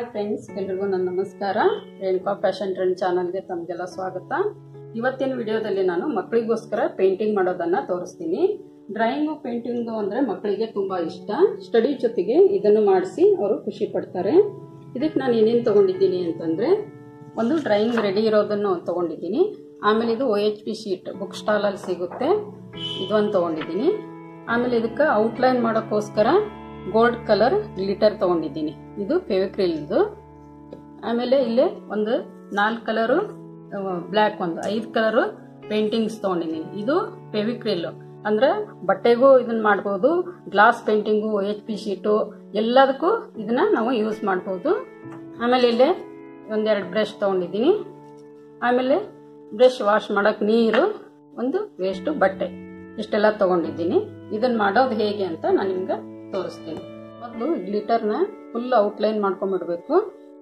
friends ಎಲ್ರಿಗೂ ನನ್ನ ನಮಸ್ಕಾರ ರೇಣುಕಾ ಫ್ಯಾಷನ್ ಟ್ರೆಂಡ್ ಚಾನಲ್ಗೆ ತಮಗೆಲ್ಲ ಸ್ವಾಗತ ಇವತ್ತಿನ ವಿಡಿಯೋದಲ್ಲಿ ನಾನು ಮಕ್ಕಳಿಗೋಸ್ಕರ ಪೇಂಟಿಂಗ್ ಮಾಡೋದನ್ನ ತೋರಿಸ್ತೀನಿ ಡ್ರಾಯಿಂಗು ಪೇಂಟಿಂಗು ಅಂದರೆ ಮಕ್ಕಳಿಗೆ ತುಂಬ ಇಷ್ಟ ಸ್ಟಡಿ ಜೊತೆಗೆ ಇದನ್ನು ಮಾಡಿಸಿ ಅವರು ಖುಷಿ ಪಡ್ತಾರೆ ಇದಕ್ಕೆ ನಾನು ಏನೇನು ತೊಗೊಂಡಿದ್ದೀನಿ ಅಂತಂದರೆ ಒಂದು ಡ್ರಾಯಿಂಗ್ ರೆಡಿ ಇರೋದನ್ನು ತೊಗೊಂಡಿದ್ದೀನಿ ಆಮೇಲೆ ಇದು O H P sheet book ಸ್ಟಾಲಲ್ಲಿ ಸಿಗುತ್ತೆ ಇದೊಂದು ತೊಗೊಂಡಿದ್ದೀನಿ ಆಮೇಲೆ ಇದಕ್ಕೆ ಔಟ್ಲೈನ್ ಮಾಡೋಕ್ಕೋಸ್ಕರ ಗೋಲ್ಡ್ ಕಲರ್ ಗ್ಲಿಟರ್ ತೊಗೊಂಡಿದ್ದೀನಿ ಇದು ಫೆವಿಕ್ರಿಲ್ದು ಆಮೇಲೆ ಇಲ್ಲಿ ಒಂದು ನಾಲ್ಕು ಕಲರು ಬ್ಲ್ಯಾಕ್ ಒಂದು ಐದು ಕಲರು ಪೇಂಟಿಂಗ್ಸ್ ತೊಗೊಂಡಿದ್ದೀನಿ ಇದು ಫೆವಿಕ್ರಿಲ್ ಅಂದ್ರೆ ಬಟ್ಟೆಗೂ ಇದನ್ನ ಮಾಡ್ಬೋದು glass painting O H P sheet ಎಲ್ಲದಕ್ಕೂ ಇದನ್ನ ನಾವು ಯೂಸ್ ಮಾಡ್ಬೋದು ಆಮೇಲೆ ಇಲ್ಲೇ ಒಂದೆರಡು ಬ್ರಷ್ ತೊಗೊಂಡಿದ್ದೀನಿ ಆಮೇಲೆ ಬ್ರಷ್ ವಾಶ್ ಮಾಡೋಕೆ ನೀರು ಒಂದು ವೇಸ್ಟು ಬಟ್ಟೆ ಇಷ್ಟೆಲ್ಲ ತೊಗೊಂಡಿದ್ದೀನಿ ಇದನ್ನ ಮಾಡೋದು ಹೇಗೆ ಅಂತ ನಾನು ನಿಮ್ಗೆ ತೋರಿಸ್ತೀನಿ ಮೊದಲು ಗ್ಲಿಟರ್ನ ಫುಲ್ ಔಟ್ಲೈನ್ ಮಾಡ್ಕೊಂಡ್ಬಿಡ್ಬೇಕು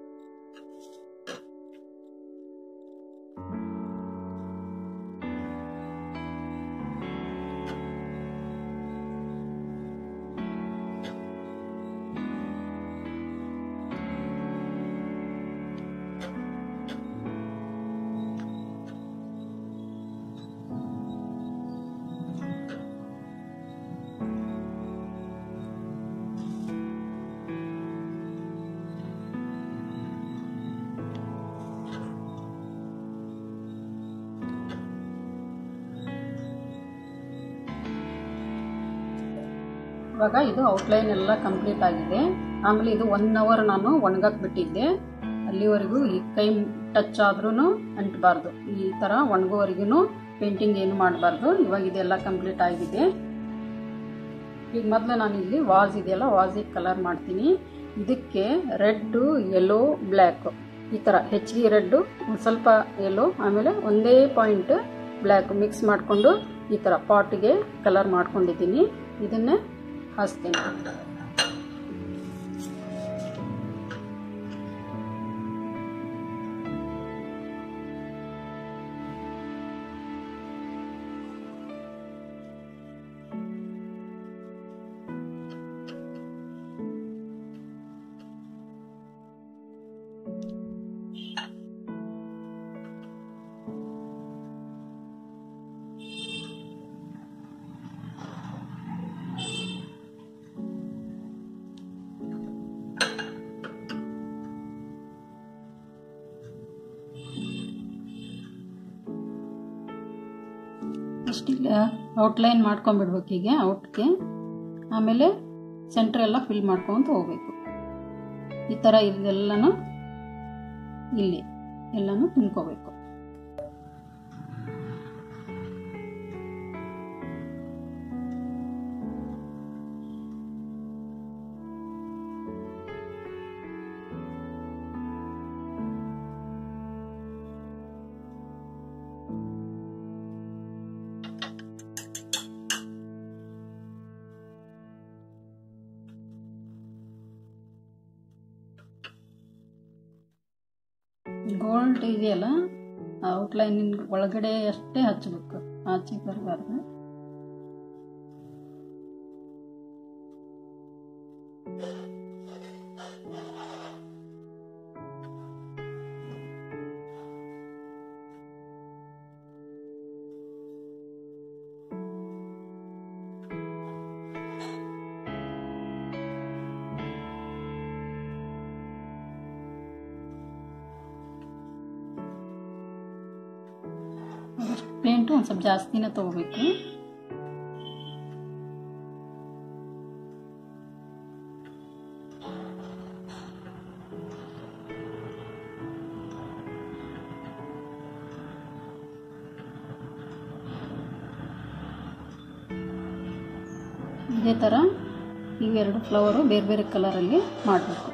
ಇವಾಗ ಇದು ಔಟ್ಲೈನ್ ಎಲ್ಲ ಕಂಪ್ಲೀಟ್ ಆಗಿದೆ ಆಮೇಲೆ ಇದು ಒನ್ ಅವರ್ ನಾನು ಒಣಗಕ್ಕೆ ಬಿಟ್ಟಿದ್ದೆ ಅಲ್ಲಿವರೆಗೂ ಈ ಕೈ ಟಚ್ ಆದ್ರೂ ಅಂಟಬಾರ್ದು ಈ ಥರ ಒಣಗೋವರೆಗೂ ಪೇಂಟಿಂಗ್ ಏನು ಮಾಡಬಾರ್ದು ಇವಾಗ ಇದೆಲ್ಲ ಕಂಪ್ಲೀಟ್ ಆಗಿದೆ ಈಗ ಮೊದಲು ನಾನು ಇಲ್ಲಿ ವಾಸ್ ಇದೆಯಲ್ಲ ವಾಸಿಗೆ ಕಲರ್ ಮಾಡ್ತೀನಿ ಇದಕ್ಕೆ ರೆಡ್ಡು ಯೆಲ್ಲೋ ಬ್ಲ್ಯಾಕು ಈ ಥರ ಹೆಚ್ಚಿಗೆ ರೆಡ್ಡು ಒಂದು ಸ್ವಲ್ಪ ಯೆಲ್ಲೋ ಆಮೇಲೆ ಒಂದೇ ಪಾಯಿಂಟ್ ಬ್ಲ್ಯಾಕ್ ಮಿಕ್ಸ್ ಮಾಡಿಕೊಂಡು ಈ ಥರ ಪಾಟ್ಗೆ ಕಲರ್ ಮಾಡ್ಕೊಂಡಿದ್ದೀನಿ ಇದನ್ನೇ ಹಚ್ತೀನಿ ಅಷ್ಟಿಲ್ಲ ಔಟ್ಲೈನ್ ಮಾಡ್ಕೊಂಡ್ಬಿಡ್ಬೇಕು ಹೀಗೆ ಔಟ್ಗೆ ಆಮೇಲೆ ಸೆಂಟ್ರ್ ಎಲ್ಲ ಫಿಲ್ ಮಾಡ್ಕೊಂತ ಹೋಗ್ಬೇಕು ಈ ಥರ ಇದೆಲ್ಲನೂ ಇಲ್ಲಿ ಎಲ್ಲನೂ ತುಂಬ್ಕೋಬೇಕು ಗೋಲ್ಡ್ ಇದೆಯಲ್ಲ ಔಟ್ಲೈನ್ ಒಳಗಡೆ ಅಷ್ಟೇ ಹಚ್ಚಬೇಕು ಆಚೆಗೆ ಬರಬಾರ್ದು ಪೇಂಟು ಒಂದು ಸ್ವಲ್ಪ ಜಾಸ್ತಿನೇ ತಗೋಬೇಕು ಇದೇ ಥರ ಇವೆರಡು ಫ್ಲವರು ಬೇರೆ ಬೇರೆ ಕಲರಲ್ಲಿ ಮಾಡಬೇಕು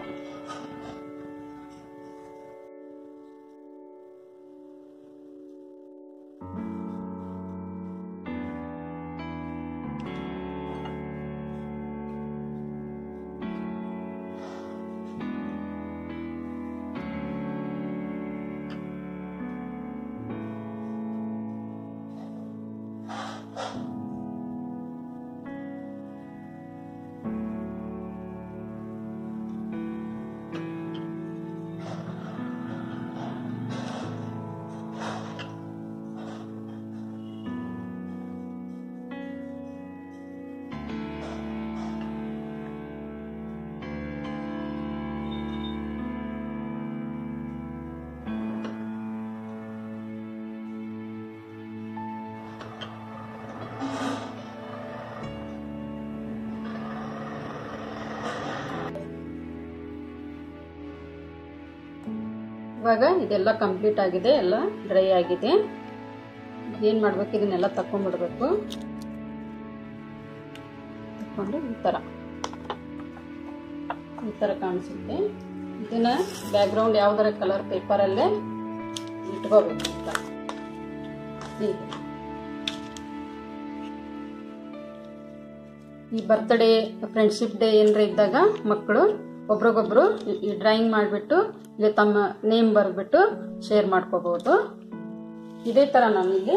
ಇವಾಗ ಇದೆಲ್ಲ ಕಂಪ್ಲೀಟ್ ಆಗಿದೆ ಎಲ್ಲ ಡ್ರೈ ಆಗಿದೆ ಏನು ಮಾಡ್ಬೇಕು ಇದನ್ನೆಲ್ಲ ತಕೊಂಡ್ಬಿಡ್ಬೇಕು ತಕ್ಕೊಂಡು ಈ ಥರ ಈ ಥರ ಕಾಣಿಸುತ್ತೆ ಇದನ್ನ ಬ್ಯಾಕ್ಗ್ರೌಂಡ್ ಯಾವ್ದಾರ ಕಲರ್ ಪೇಪರಲ್ಲೇ ಇಟ್ಕೋಬೇಕು ಅಂತ ಹೀಗೆ ಈ ಬರ್ತ್ಡೇ ಫ್ರೆಂಡ್ಶಿಪ್ ಡೇ ಏನಾರ ಇದ್ದಾಗ ಮಕ್ಕಳು ಒಬ್ರಿಗೊಬ್ರು ಈ ಡ್ರಾಯಿಂಗ್ ಮಾಡಿಬಿಟ್ಟು ಇಲ್ಲಿ ತಮ್ಮ ನೇಮ್ ಬರೆದ್ಬಿಟ್ಟು ಶೇರ್ ಮಾಡ್ಕೋಬಹುದು ಇದೇ ಥರ ನಾನು ಇಲ್ಲಿ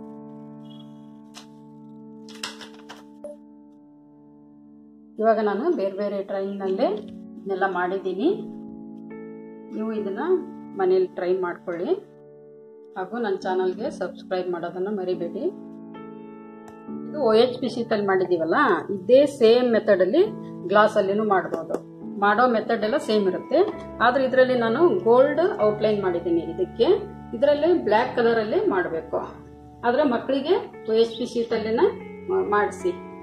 ಇವಾಗ ನಾನು ಬೇರೆ ಬೇರೆ ಡ್ರಾಯಿಂಗ್ನಲ್ಲೇ ಇದನ್ನೆಲ್ಲ ಮಾಡಿದ್ದೀನಿ ನೀವು ಇದನ್ನು ಮನೇಲಿ ಟ್ರೈ ಮಾಡ್ಕೊಳ್ಳಿ ಹಾಗೂ ನನ್ನ ಚಾನಲ್ಗೆ ಸಬ್ಸ್ಕ್ರೈಬ್ ಮಾಡೋದನ್ನು ಮರಿಬೇಡಿ ಇದು ಒ ಎಚ್ ಪಿ ಶೀಟಲ್ಲಿ ಮಾಡಿದ್ದೀವಲ್ಲ ಇದೇ ಸೇಮ್ ಮೆಥಡಲ್ಲಿ ಗ್ಲಾಸಲ್ಲಿನೂ ಮಾಡ್ಬೋದು ಮಾಡೋ ಮೆಥಡ್ ಎಲ್ಲ ಸೇಮ್ ಇರುತ್ತೆ ಆದರೆ ಇದರಲ್ಲಿ ನಾನು ಗೋಲ್ಡ್ ಔಟ್ಲೈನ್ ಮಾಡಿದ್ದೀನಿ ಇದಕ್ಕೆ ಇದರಲ್ಲಿ ಬ್ಲ್ಯಾಕ್ ಕಲರಲ್ಲಿ ಮಾಡಬೇಕು ಆದರೆ ಮಕ್ಕಳಿಗೆ ಒ ಎಚ್ ಪಿ ಶೀಟಲ್ಲಿನ ಮಾಡಿಸಿ